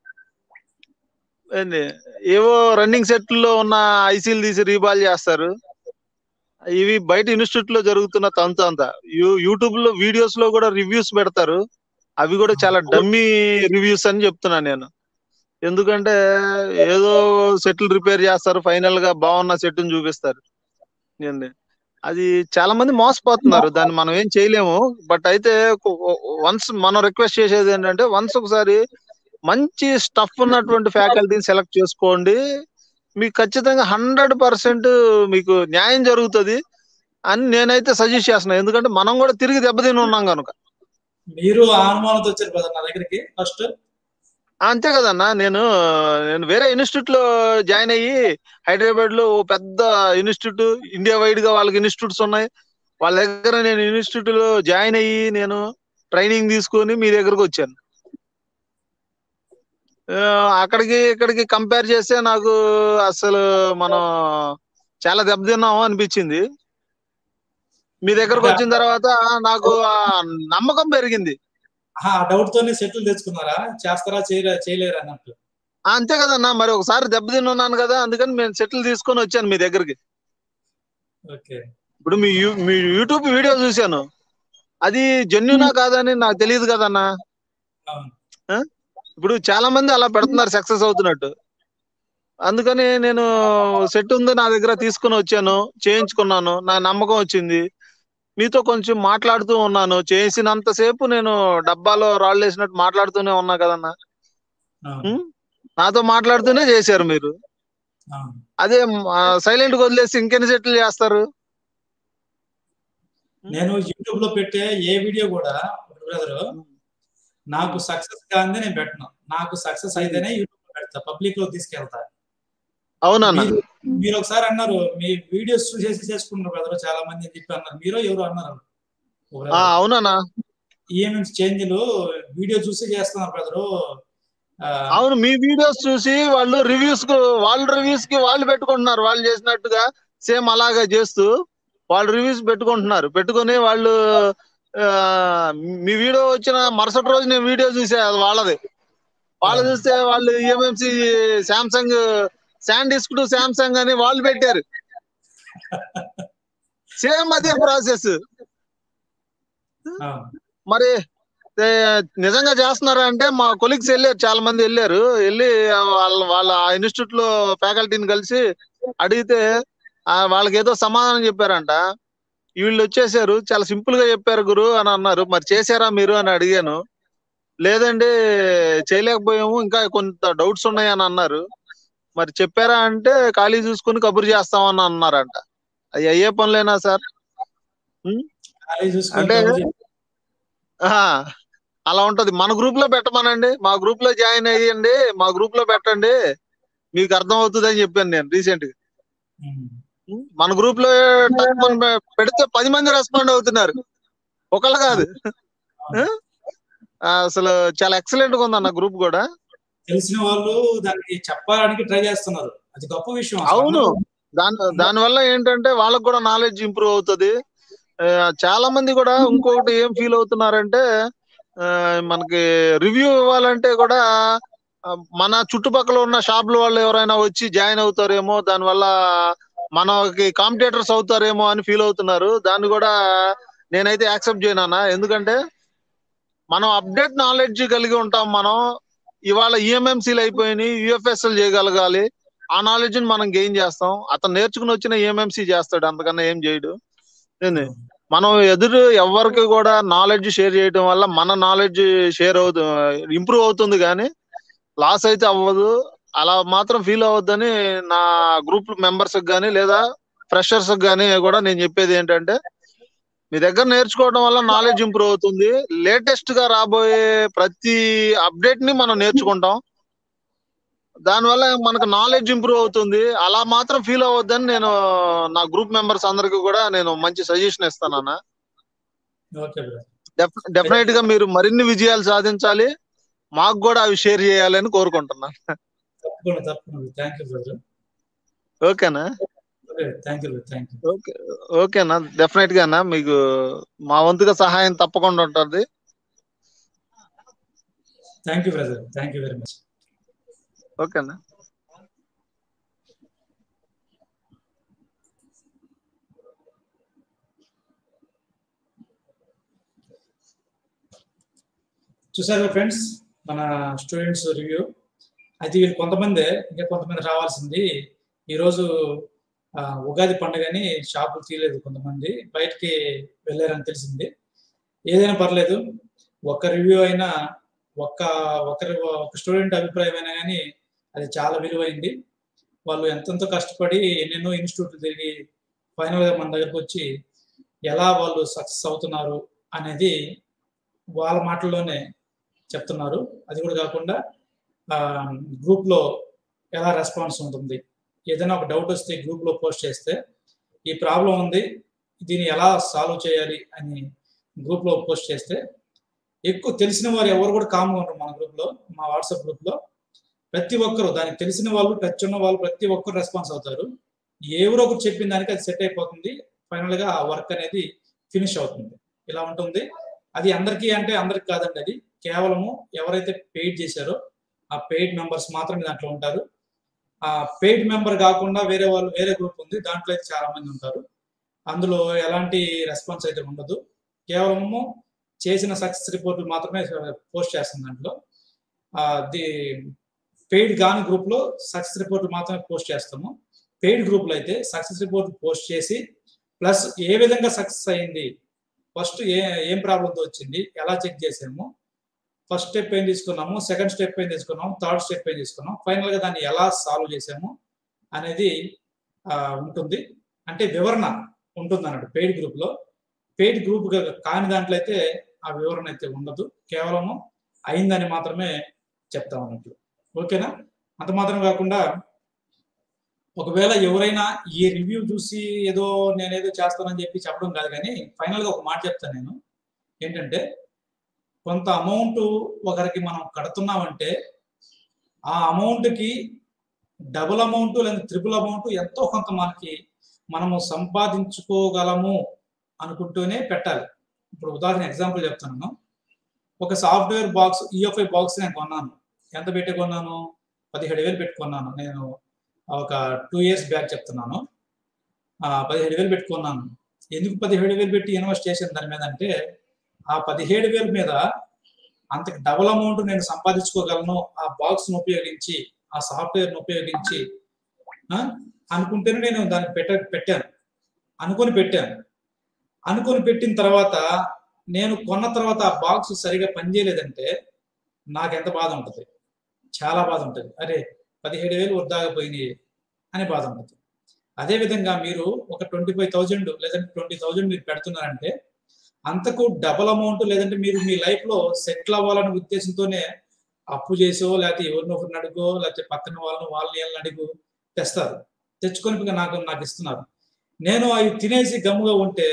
ఏంది ఏవో రన్నింగ్ సెట్ లో ఉన్న ఐసీలు తీసి రీబాల్ చేస్తారు ఇవి బయట ఇన్స్టిట్యూట్ లో జరుగుతున్న తంతు అంతా యూ- యూట్యూబ్ లో వీడియోస్ లో కూడా రివ్యూస్ పెడతారు అవి కూడా చాలా డమ్మీ రివ్యూస్ అని చెప్తున్నా నేను ఎందుకంటే ఏదో సెటిల్ రిపేర్ చేస్తారు ఫైనల్ గా బాగున్న సెట్ చూపిస్తారు ఏంది అది చాలా మంది మోసపోతున్నారు దాన్ని మనం ఏం చేయలేము బట్ అయితే వన్స్ మనం రిక్వెస్ట్ చేసేది ఏంటంటే వన్స్ ఒకసారి మంచి స్టఫ్ ఉన్నటువంటి ఫ్యాకల్టీని సెలెక్ట్ చేసుకోండి మీకు ఖచ్చితంగా హండ్రెడ్ పర్సెంట్ మీకు న్యాయం జరుగుతుంది అని నేనైతే సజెస్ట్ చేస్తున్నాను ఎందుకంటే మనం కూడా తిరిగి దెబ్బతిని ఉన్నాం కనుక మీరు ఆ అనుమానంతో వచ్చారు బ్రదర్ నా దగ్గరికి ఫస్ట్ అంతే కదన్నా నేను నేను వేరే ఇన్స్టిట్యూట్ లో జాయిన్ అయ్యి హైదరాబాద్ లో ఓ పెద్ద ఇన్స్టిట్యూట్ ఇండియా వైడ్ గా వాళ్ళకి ఇన్స్టిట్యూట్స్ ఉన్నాయి వాళ్ళ దగ్గర నేను ఇన్స్టిట్యూట్ లో జాయిన్ అయ్యి నేను ట్రైనింగ్ తీసుకొని మీ దగ్గరకు వచ్చాను ఆ, అక్కడికి ఇక్కడికి కంపేర్ చేస్తే నాకు అసలు మనం చాలా దెబ్బతిన్నాము అనిపించింది మీ దగ్గరకు వచ్చిన తర్వాత నాకు ఆ నమ్మకం పెరిగింది ఆ డౌట్ తోనే సెటిల్ తెచ్చుకున్నారా చేస్తారా చేయలే చేయలేరా అన్నట్టు ఆ, అంతే కదన్నా మరి ఒకసారి దెబ్బతిని ఉన్నాను కదా అందుకని నేను సెటిల్ తీసుకొని వచ్చాను మీ దగ్గరికి ఓకే ఇప్పుడు మీ యూ- మీ యూట్యూబ్ వీడియో చూశాను అది జెన్యునా కాదని నాకు తెలియదు కదన్నా అవును ఆ? ఇప్పుడు చాలా మంది అలా పెడుతున్నారు సక్సెస్ అవుతున్నట్టు అందుకని నేను సెట్ ఉంది నా దగ్గర తీసుకొని వచ్చాను చేయించుకున్నాను నా నమ్మకం వచ్చింది మీతో కొంచెం మాట్లాడుతూ ఉన్నాను చేసినంతసేపు నేను డబ్బాలో రాళ్ళు వేసినట్టు మాట్లాడుతూనే ఉన్నా కదన్నా అవును ఉం? నాతో మాట్లాడుతూనే చేశారు మీరు అవును అదే సైలెంట్ గా వదిలేసి ఇంకెన్ని సెటిల్ చేస్తారు నేను యూట్యూబ్ లో పెట్టే ఏ వీడియో కూడా బ్రదర్ నాకు సక్సెస్ కాందే నేను పెట్టను నాకు సక్సెస్ అయితేనే యూట్యూబ్ లో పెడతా పబ్లిక్ లో తీసుకెళ్తా అవునన్నా మీరు మీరు ఒకసారి అన్నారు మీ వీడియోస్ చూసేసి చేసుకుంటారు బ్రదర్ చాలా మంది అని చెప్పి అన్నారు మీరు ఎవరు అన్నారు ఆ, అవునన్నా ఈఎంఎంస్ చేంజ్లు వీడియో చూసి చేస్తున్నారు బ్రదరు అవును మీ వీడియోస్ చూసి వాళ్ళు రివ్యూస్ కు వాళ్ళ రివ్యూస్ కి వాళ్ళు పెట్టుకుంటున్నారు వాళ్ళు చేసినట్టుగా సేమ్ అలాగా చేస్తూ వాళ్ళు రివ్యూస్ పెట్టుకుంటున్నారు పెట్టుకొని వాళ్ళు ఆ, మీ వీడియో వచ్చిన మరుసటి రోజు నేను వీడియో చూసే అది వాళ్ళది వాళ్ళు చూస్తే వాళ్ళు eMMC Samsung SanDisk to Samsung అని వాళ్ళు పెట్టారు సేమ్ అదే ప్రాసెస్ మరి ఏ, నిజంగా చేస్తున్నారా అంటే మా కొలీగ్స్ వెళ్ళారు చాలా మంది వెళ్ళారు వెళ్ళి వాళ్ళ వాళ్ళ ఆ ఇన్స్టిట్యూట్ లో ఫ్యాకల్టీని కలిసి అడిగితే ఆ, వాళ్ళకి ఏదో సమాధానం చెప్పారంట వీళ్ళు వచ్చేసారు చాలా సింపుల్ గా చెప్పారు గురు అని అన్నారు మరి చేశారా మీరు అని అడిగాను లేదండి చేయలేకపోయాము ఇంకా కొంత డౌట్స్ ఉన్నాయి అని అన్నారు మరి చెప్పారా అంటే ఖాళీ చూసుకుని కబురు చేస్తామని అన్నారంట అవి అయ్యే పనులేనా సార్ అంటే ఆహా, అలా ఉంటది మన గ్రూప్ లో పెట్టమనండి మా గ్రూప్ లో జాయిన్ అయ్యండి మా గ్రూప్ లో పెట్టండి మీకు అర్థం అవుతుంది అని చెప్పాను నేను రీసెంట్ గా మన గ్రూప్ లో టక్మన్ పె- పెడితే పది మంది రెస్పాండ్ అవుతున్నారు ఒకళ్ళు కాదు ఆ, అసలు చాలా ఎక్సలెంట్ గా ఉందన్న గ్రూప్ కూడా తెలిసిన వాళ్ళు దానికి చెప్పడానికి ట్రై చేస్తున్నారు అది గొప్ప విషయం అసలు. అవును. అందరూ దాని దాని వల్ల ఏంటంటే వాళ్ళకు కూడా నాలెడ్జ్ ఇంప్రూవ్ అవుతుంది ఆ, చాలా మంది కూడా ఇంకొకటి ఏం ఫీల్ అవుతున్నారంటే ఆ, మనకి రివ్యూ ఇవ్వాలంటే కూడా ఆ, మన చుట్టుపక్కల ఉన్న షాపుల వాళ్ళు ఎవరైనా వచ్చి జాయిన్ అవుతారేమో దానివల్ల మనకి కాంపిటేటర్స్ అవుతారేమో అని ఫీల్ అవుతున్నారు దాన్ని కూడా నేనైతే యాక్సెప్ట్ చేయను ఎందుకంటే మనం అప్డేట్ నాలెడ్జ్ కలిగి ఉంటాం మనం ఇవాళ ఈఎంఎంసీలు అయిపోయినాయి యుఎఫ్ఎస్ఎల్ చేయగలగాలి ఆ నాలెడ్జ్ ని మనం గెయిన్ చేస్తాం అతను నేర్చుకుని వచ్చిన ఈఎంఎంసీ చేస్తాడు అంతకన్నా ఏం చేయడు ఏంది? మనం ఎదురు ఎవరికి కూడా నాలెడ్జ్ షేర్ చేయడం వల్ల మన నాలెడ్జ్ షేర్ అవుతు ఇంప్రూవ్ అవుతుంది కానీ లాస్ అయితే అవ్వదు అలా మాత్రం ఫీల్ అవ్వద్దని నా గ్రూప్ మెంబర్స్ కానీ లేదా ఫ్రెషర్స్ కానీ కూడా నేను చెప్పేది ఏంటంటే మీ దగ్గర నేర్చుకోవడం వల్ల నాలెడ్జ్ ఇంప్రూవ్ అవుతుంది లేటెస్ట్ గా రాబోయే ప్రతి అప్డేట్ ని మనం నేర్చుకుంటాం దానివల్ల మనకు నాలెడ్జ్ ఇంప్రూవ్ అవుతుంది అలా మాత్రం ఫీల్ అవ్వద్దని నేను నా గ్రూప్ మెంబర్స్ అందరికి కూడా నేను మంచి సజెషన్ ఇస్తానన్న ఓకే బ్రదర్ డెఫినెట్ గా మీరు మరిన్ని విజయాలు సాధించాలి మాకు కూడా అవి షేర్ చేయాలని కోరుకుంటున్నాను తప్పకుండా తప్పకుండా థ్యాంక్ యూ బ్రదర్ ఓకేనా okay thank you thank you okay ఓకేనా డెఫినెట్ గానా మీకు మా వంతుగా సహాయం తప్పకుండా ఉంటుంది thank you brother thank you very much ఓకేనా చూసారు ఫ్రెండ్స్ మన స్టూడెంట్స్ రివ్యూ అయితే వీళ్ళు కొంతమంది ఇంకా కొంతమంది రావాల్సింది ఈరోజు ఆ, ఉగాది పండుగని షాపులు తీయలేదు కొంతమంది బయటికి వెళ్ళారని తెలిసింది ఏదైనా పర్లేదు ఒక్క రివ్యూ అయినా ఒక్క ఒకరి ఒక స్టూడెంట్ అభిప్రాయం అయినా కానీ అది చాలా విలువైంది వాళ్ళు ఎంతెంతో కష్టపడి ఎన్నెన్నో ఇన్స్టిట్యూట్లు తిరిగి ఫైనల్గా మన దగ్గరకు వచ్చి ఎలా వాళ్ళు సక్సెస్ అవుతున్నారు అనేది వాళ్ళ మాటల్లోనే చెప్తున్నారు అది కూడా కాకుండా గ్రూప్లో ఎలా రెస్పాన్స్ ఉంటుంది ఏదైనా ఒక డౌట్ వస్తే గ్రూప్లో పోస్ట్ చేస్తే ఈ ప్రాబ్లం ఉంది దీన్ని ఎలా సాల్వ్ చేయాలి అని గ్రూప్లో పోస్ట్ చేస్తే ఎక్కువ తెలిసిన వారు ఎవరు కూడా కామ్గా ఉంటారు మన గ్రూప్లో మా వాట్సాప్ గ్రూప్లో ప్రతి ఒక్కరు దానికి తెలిసిన వాళ్ళు టచ్ ఉన్న వాళ్ళు ప్రతి ఒక్కరు రెస్పాన్స్ అవుతారు ఎవరో ఒకరు చెప్పిన దానికి అది సెట్ అయిపోతుంది ఫైనల్గా ఆ వర్క్ అనేది ఫినిష్ అవుతుంది ఇలా ఉంటుంది అది అందరికీ అంటే అందరికి కాదండి అది కేవలము ఎవరైతే పెయిడ్ చేశారో ఆ పెయిడ్ మెంబర్స్ మాత్రమే దాంట్లో ఉంటారు ఆ పెయిడ్ మెంబర్ కాకుండా వేరే వాళ్ళు వేరే గ్రూప్ ఉంది దాంట్లో అయితే చాలా మంది ఉంటారు అందులో ఎలాంటి రెస్పాన్స్ అయితే ఉండదు కేవలము చేసిన సక్సెస్ రిపోర్ట్లు మాత్రమే పోస్ట్ చేస్తుంది దాంట్లో ఆ, ది పెయిడ్ కాని గ్రూప్ లో సక్సెస్ రిపోర్ట్లు మాత్రమే పోస్ట్ చేస్తాము పెయిడ్ గ్రూప్ లో అయితే సక్సెస్ రిపోర్ట్ పోస్ట్ చేసి ప్లస్ ఏ విధంగా సక్సెస్ అయింది ఫస్ట్ ఏ ఏం ప్రాబ్లంతో వచ్చింది ఎలా చెక్ చేసాము ఫస్ట్ స్టెప్ ఏం తీసుకున్నాము సెకండ్ స్టెప్ ఏం తీసుకున్నాము థర్డ్ స్టెప్ ఏం తీసుకున్నాం ఫైనల్ గా దాన్ని ఎలా సాల్వ్ చేసాము అనేది ఆ, ఉంటుంది అంటే వివరణ ఉంటుంది అన్నట్టు పెయిడ్ గ్రూప్ లో పెయిడ్ గ్రూప్ కాని దాంట్లో అయితే ఆ వివరణ అయితే ఉండదు కేవలము అయిందని మాత్రమే చెప్తాం అన్నట్లు ఓకేనా అంత మాత్రం కాకుండా ఒకవేళ ఎవరైనా ఈ రివ్యూ చూసి ఏదో నేనేదో చేస్తానని చెప్పి చెప్పడం కాదు కానీ ఫైనల్ గా ఒక మాట చెప్తాను నేను ఏంటంటే కొంత అమౌంట్ ఒకరికి మనం కడుతున్నామంటే ఆ amount కి డబుల్ అమౌంట్ లేదా త్రిపుల్ అమౌంట్ ఎంతో కొంత మనకి మనము సంపాదించుకోగలము అనుకుంటూనే పెట్టాలి ఇప్పుడు ఉదాహరణ ఎగ్జాంపుల్ చెప్తున్నాను ఒక సాఫ్ట్వేర్ బాక్స్ ఈఎఫ్ఐ బాక్స్ నేను కొన్నాను ఎంత పెట్టి కొన్నాను పదిహేడు వేలు పెట్టుకున్నాను నేను ఒక టూ ఇయర్స్ బ్యాక్ చెప్తున్నాను ఆ, పదిహేడు వేలు పెట్టుకున్నాను ఎందుకు పదిహేడు వేలు పెట్టి ఇన్వెస్ట్ చేసాను దాని మీద అంటే ఆ పదిహేడు వేల మీద అంతకు డబుల్ అమౌంట్ నేను సంపాదించుకోగలను ఆ బాక్స్ ను ఉపయోగించి ఆ సాఫ్ట్వేర్ ను ఉపయోగించి ఆ, అనుకుంటేనే నేను దాన్ని పెట్ట పెట్టాను అనుకొని పెట్టాను అనుకొని పెట్టిన తర్వాత నేను కొన్న తర్వాత ఆ బాక్స్ సరిగా పనిచేయలేదంటే నాకు ఎంత బాధ ఉంటుంది చాలా బాధ ఉంటుంది అరే పదిహేడు వేలు వద్దాకపోయినాయి అని బాధ ఉంటుంది అదే విధంగా మీరు ఒక ట్వంటీ ఫైవ్ థౌజండ్ లేదంటే ట్వంటీ థౌజండ్ మీరు పెడుతున్నారంటే అంతకు డబుల్ అమౌంట్ లేదంటే మీరు మీ లైఫ్ లో సెటిల్ అవ్వాలనే ఉద్దేశంతోనే అప్పు చేసో లేకపోతే ఎవరినో ఒకరిని అడుగో లేకపోతే పక్కన వాళ్ళని వాళ్ళని వీళ్ళని అడుగు తెస్తారు తెచ్చుకొని ఇంకా నాకు నాకు ఇస్తున్నారు నేను అవి తినేసి గమ్ముగా ఉంటే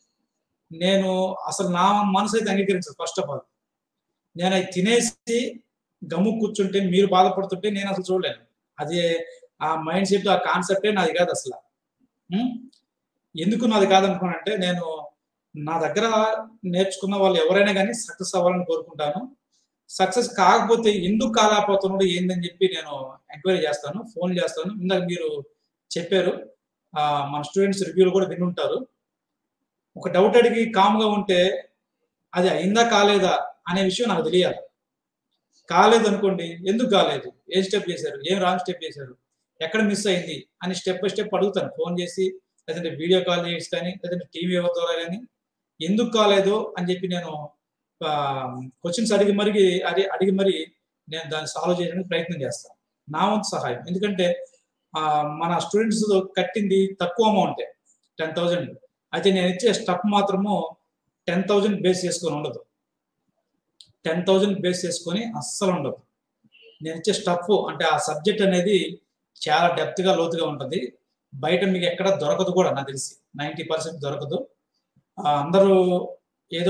నేను అసలు నా మనసు అయితే అంగీకరించదు ఫస్ట్ ఆఫ్ ఆల్ నేను అవి తినేసి గమ్ము కూర్చుంటే మీరు బాధపడుతుంటే నేను అసలు చూడలేను అది ఆ మైండ్ సెట్ ఆ కాన్సెప్టే నాది కాదు అసలు ఉం? ఎందుకు నాది కాదనుకున్నానంటే నేను నా దగ్గర నేర్చుకున్న వాళ్ళు ఎవరైనా కానీ సక్సెస్ అవ్వాలని కోరుకుంటాను సక్సెస్ కాకపోతే ఎందుకు కాలేకపోతున్నాడు ఏందని చెప్పి నేను ఎంక్వైరీ చేస్తాను ఫోన్ చేస్తాను ఇందాక మీరు చెప్పారు ఆ, మన స్టూడెంట్స్ రివ్యూలు కూడా వినుంటారు ఒక డౌట్ అడిగి కామ్గా ఉంటే అది అయిందా కాలేదా అనే విషయం నాకు తెలియాలి కాలేదు అనుకోండి ఎందుకు కాలేదు ఏ స్టెప్ చేశారు ఏం రాంగ్ స్టెప్ చేశారు ఎక్కడ మిస్ అయింది అని స్టెప్ బై స్టెప్ అడుగుతాను ఫోన్ చేసి లేదంటే వీడియో కాల్ చేసి కానీ లేదంటే టీవీ ద్వారా కానీ ఎందుకు కాలేదు అని చెప్పి నేను క్వశ్చన్స్ అడిగి మరిగి అది అడిగి మరి నేను దాన్ని సాల్వ్ చేయడానికి ప్రయత్నం చేస్తాను నా వంతు సహాయం ఎందుకంటే ఆ, మన స్టూడెంట్స్ కట్టింది తక్కువ అమౌంటే టెన్ థౌజండ్ అయితే నేను ఇచ్చే స్టెప్ మాత్రము టెన్ థౌజండ్ బేస్ చేసుకొని ఉండదు టెన్ థౌజండ్ బేస్ చేసుకొని అస్సలు ఉండదు నేను ఇచ్చే స్టఫ్ అంటే ఆ సబ్జెక్ట్ అనేది చాలా డెప్త్గా లోతుగా ఉంటుంది బయట మీకు ఎక్కడ దొరకదు కూడా నాకు తెలిసి నైంటీ పర్సెంట్ దొరకదు ఆ, అందరూ ఏదో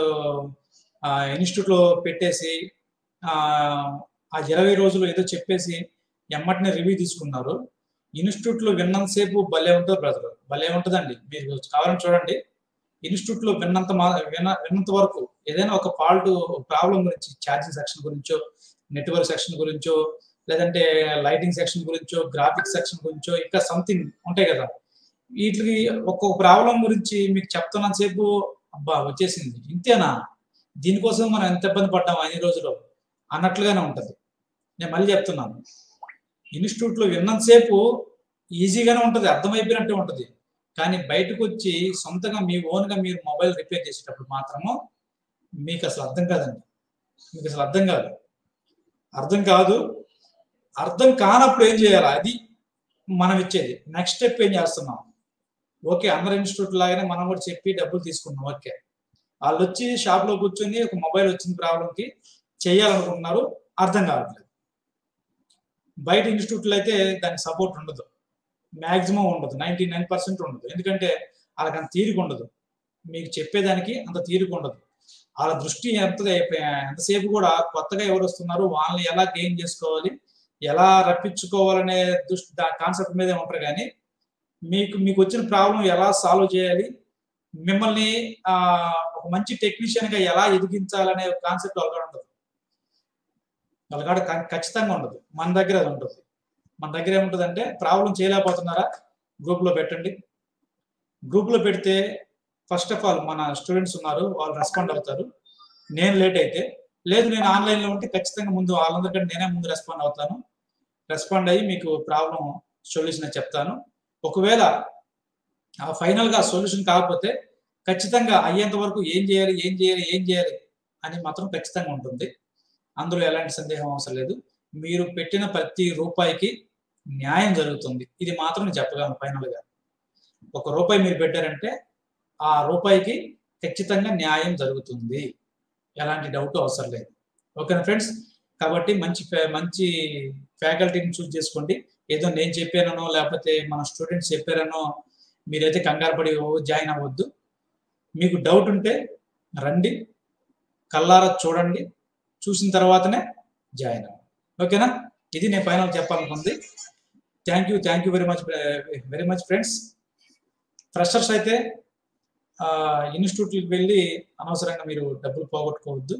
ఆ, ఇన్స్టిట్యూట్లో పెట్టేసి ఆ ఆ ఇరవై రోజులు ఏదో చెప్పేసి ఎమ్మటినే రివ్యూ తీసుకున్నారు ఇన్స్టిట్యూట్లో విన్నంతసేపు భలే ఉంటుంది బ్రదర్ భలే ఉంటుందండి మీరు కావాలని చూడండి ఇన్స్టిట్యూట్లో విన్నంత మా విన్న విన్నంత వరకు ఏదైనా ఒక ఫాల్ట్ ప్రాబ్లం గురించి ఛార్జింగ్ సెక్షన్ గురించో నెట్వర్క్ సెక్షన్ గురించో లేదంటే లైటింగ్ సెక్షన్ గురించో గ్రాఫిక్స్ సెక్షన్ గురించో ఇంకా సంథింగ్ ఉంటాయి కదా వీటికి ఒక్కొక్క ప్రాబ్లం గురించి మీకు చెప్తున్నంతసేపు అబ్బా వచ్చేసింది ఇంతేనా దీనికోసం మనం ఎంత ఇబ్బంది పడ్డాం అన్ని రోజులు అన్నట్లుగానే ఉంటుంది నేను మళ్ళీ చెప్తున్నాను ఇన్స్టిట్యూట్లో విన్నంతసేపు ఈజీగానే ఉంటుంది అర్థమైపోయినట్టే ఉంటుంది కానీ బయటకు వచ్చి సొంతంగా మీ ఓన్గా మీరు మొబైల్ రిపేర్ చేసేటప్పుడు మాత్రము మీకు అసలు అర్థం కాదండి మీకు అసలు అర్థం కాదు అర్థం కాదు అర్థం కానప్పుడు ఏం చేయాలి అది మనం ఇచ్చేది నెక్స్ట్ స్టెప్ ఏం చేస్తున్నాం ఓకే అందరు ఇన్స్టిట్యూట్ లాగానే మనం కూడా చెప్పి డబ్బులు తీసుకున్నాం ఓకే వాళ్ళు వచ్చి షాప్ లో కూర్చొని ఒక మొబైల్ వచ్చిన ప్రాబ్లంకి చేయాలనుకుంటున్నారు అర్థం కావట్లేదు బయట ఇన్స్టిట్యూట్లో అయితే దానికి సపోర్ట్ ఉండదు మ్యాక్సిమం ఉండదు నైంటీ నైన్ పర్సెంట్ ఉండదు ఎందుకంటే వాళ్ళకి అంత తీరిక ఉండదు మీకు చెప్పేదానికి అంత తీరిక ఉండదు వాళ్ళ దృష్టి ఎంత ఎంతసేపు కూడా కొత్తగా ఎవరు వస్తున్నారు వాళ్ళని ఎలా గెయిన్ చేసుకోవాలి ఎలా రప్పించుకోవాలనే దృష్టి కాన్సెప్ట్ మీదే ఉంటారు కానీ మీకు మీకు వచ్చిన ప్రాబ్లం ఎలా సాల్వ్ చేయాలి మిమ్మల్ని ఆ, ఒక మంచి టెక్నీషియన్ గా ఎలా ఎదిగించాలనే కాన్సెప్ట్ వాళ్ళకాడ ఉండదు వాళ్ళకాడ ఖ- ఖచ్చితంగా ఉండదు మన దగ్గర అది ఉంటుంది మన దగ్గర ఏముంటుంది అంటే ప్రాబ్లం చేయలేకపోతున్నారా గ్రూప్ లో పెట్టండి గ్రూప్ లో పెడితే ఫస్ట్ ఆఫ్ ఆల్ మన స్టూడెంట్స్ ఉన్నారు వాళ్ళు రెస్పాండ్ అవుతారు నేను లేట్ అయితే లేదు నేను ఆన్లైన్ లో ఉంటే ఖచ్చితంగా ముందు వాళ్ళందరికంటే నేనే ముందు రెస్పాండ్ అవుతాను రెస్పాండ్ అయ్యి మీకు ప్రాబ్లం సొల్యూషన్ చెప్తాను ఒకవేళ ఆ ఫైనల్ గా సొల్యూషన్ కాకపోతే ఖచ్చితంగా అయ్యేంత వరకు ఏం చేయాలి ఏం చేయాలి ఏం చేయాలి అని మాత్రం ఖచ్చితంగా ఉంటుంది అందులో ఎలాంటి సందేహం అవసరం లేదు మీరు పెట్టిన ప్రతి రూపాయికి న్యాయం జరుగుతుంది ఇది మాత్రం నేను చెప్పగలను ఫైనల్ గా ఒక రూపాయి మీరు పెట్టారంటే ఆ రూపాయికి ఖచ్చితంగా న్యాయం జరుగుతుంది ఎలాంటి డౌట్ అవసరం లేదు ఓకేనా ఫ్రెండ్స్ కాబట్టి మంచి fa- మంచి ఫ్యాకల్టీని చూస్ చేసుకోండి ఏదో నేను చెప్పానో లేకపోతే మన స్టూడెంట్స్ చెప్పారనో మీరైతే కంగారు పడి జాయిన్ అవ్వద్దు మీకు డౌట్ ఉంటే రండి కల్లారా చూడండి చూసిన తర్వాతనే జాయిన్ అవ్వండి ఓకేనా ఇది నేను ఫైనల్ చెప్పాలనుకుంది thank you thank you very much very much friends freshers అయితే ఇన్స్టిట్యూట్కి వెళ్ళి అనవసరంగా మీరు డబ్బులు పోగొట్టుకోవద్దు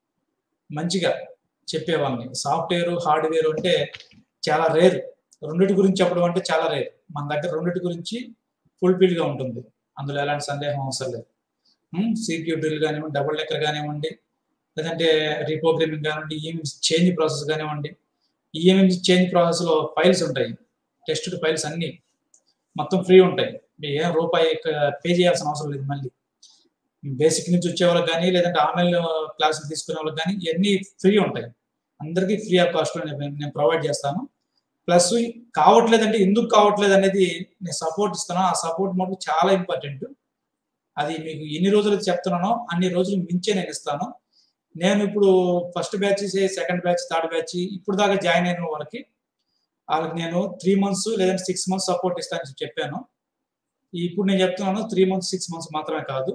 మంచిగా చెప్పేవాళ్ళని సాఫ్ట్వేర్ హార్డ్వేర్ అంటే చాలా రేర్ రెండిటి గురించి చెప్పడం అంటే చాలా రేర్ మన దగ్గర రెండిటి గురించి ఫుల్ఫిల్ గా ఉంటుంది అందులో ఎలాంటి సందేహం అవసరం లేదు సిపియూ డ్రిల్ కానివ్వండి డబుల్ డెక్కర్ కానివ్వండి లేదంటే రీప్రోగ్రామింగ్ కానివ్వండి ఈఎంఎస్ చేంజ్ ప్రాసెస్ కానివ్వండి ఈఎంఎస్ చేంజ్ ప్రాసెస్ లో ఫైల్స్ ఉంటాయి టెస్టెడ్ ఫైల్స్ అన్ని మొత్తం ఫ్రీ ఉంటాయి మీరు ఏం రూపాయి పే చేయాల్సిన అవసరం లేదు మళ్ళీ బేసిక్ నుంచి వచ్చే వాళ్ళకి కానీ లేదంటే ఆన్లైన్ క్లాసులు తీసుకునే వాళ్ళకి కానీ ఇవన్నీ ఫ్రీ ఉంటాయి అందరికీ ఫ్రీ ఆఫ్ కాస్ట్ నేను ప్రొవైడ్ చేస్తాను ప్లస్ కావట్లేదంటే ఎందుకు కావట్లేదు అనేది నేను సపోర్ట్ ఇస్తాను ఆ సపోర్ట్ మాకు చాలా ఇంపార్టెంట్ అది మీకు ఎన్ని రోజులు చెప్తున్నానో అన్ని రోజులు మించే నేను ఇస్తాను నేను ఇప్పుడు first batch second batch third batch ఇప్పుడు దాకా జాయిన్ అయిన వాళ్ళకి వాళ్ళకి నేను త్రీ మంత్స్ లేదంటే సిక్స్ మంత్స్ సపోర్ట్ ఇస్తానని చెప్పాను ఇప్పుడు నేను చెప్తున్నాను త్రీ మంత్స్ సిక్స్ మంత్స్ మాత్రమే కాదు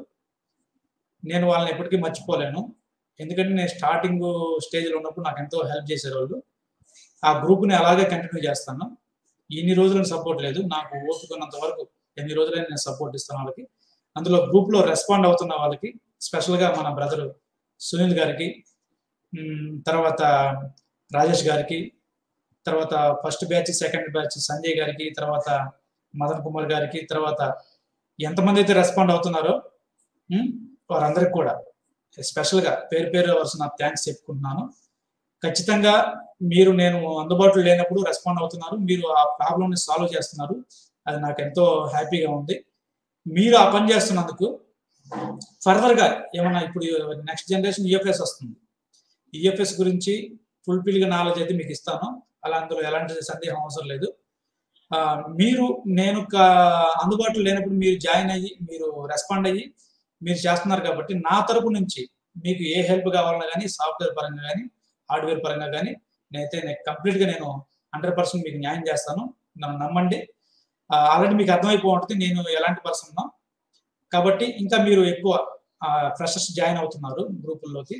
నేను వాళ్ళని ఎప్పటికీ మర్చిపోలేను ఎందుకంటే నేను స్టార్టింగ్ స్టేజ్లో ఉన్నప్పుడు నాకు ఎంతో హెల్ప్ చేశారు వాళ్ళు ఆ గ్రూప్ని అలాగే కంటిన్యూ చేస్తాను ఇన్ని రోజులు సపోర్ట్ లేదు నాకు ఓపుకున్నంత వరకు ఎన్ని రోజులైనా నేను సపోర్ట్ ఇస్తాను వాళ్ళకి అందులో గ్రూప్లో రెస్పాండ్ అవుతున్న వాళ్ళకి స్పెషల్గా మన బ్రదర్ సునీల్ గారికి ఉమ్, తర్వాత రాజేష్ గారికి తర్వాత first batch second batch Sanjay గారికి తర్వాత మదన్ కుమార్ గారికి తర్వాత ఎంతమంది అయితే రెస్పాండ్ అవుతున్నారో ఉమ్, వారందరికి కూడా స్పెషల్గా పేరు పేరు వరుస థ్యాంక్స్ చెప్పుకుంటున్నాను ఖచ్చితంగా మీరు నేను అందుబాటులో లేనప్పుడు రెస్పాండ్ అవుతున్నారు మీరు ఆ ప్రాబ్లమ్ని సాల్వ్ చేస్తున్నారు అది నాకు ఎంతో హ్యాపీగా ఉంది మీరు ఆ పని చేస్తున్నందుకు ఫర్దర్గా ఏమన్నా ఇప్పుడు నెక్స్ట్ జనరేషన్ ఈఎఫ్ఎస్ వస్తుంది ఈఎఫ్ఎస్ గురించి ఫుల్ఫిల్గా నాలెడ్జ్ అయితే మీకు ఇస్తాను అలా అందులో ఎలాంటి సందేహం అవసరం లేదు ఆ, మీరు నేను కా- అందుబాటులో లేనప్పుడు మీరు జాయిన్ అయ్యి మీరు రెస్పాండ్ అయ్యి మీరు చేస్తున్నారు కాబట్టి నా తరపు నుంచి మీకు ఏ హెల్ప్ కావాలన్నా కానీ సాఫ్ట్వేర్ పరంగా కానీ హార్డ్వేర్ పరంగా కానీ నేనైతే కంప్లీట్గా నేను హండ్రెడ్ పర్సెంట్ మీకు న్యాయం చేస్తాను నన్ను నమ్మండి ఆల్రెడీ మీకు అర్థమైపో ఉంటుంది నేను ఎలాంటి పర్సన్ కాబట్టి ఇంకా మీరు ఎక్కువ ఫ్రెషర్స్ జాయిన్ అవుతున్నారు గ్రూపుల్లోకి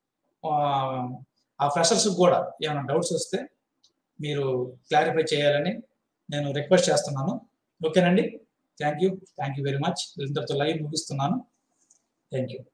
ఆ ఫ్రెషర్స్ కూడా ఏమైనా డౌట్స్ వస్తే మీరు క్లారిఫై చేయాలని నేను రిక్వెస్ట్ చేస్తున్నాను ఓకేనండి thank you thank you very much ఇంతటితో లైవ్ ముగిస్తున్నాను థ్యాంక్ యూ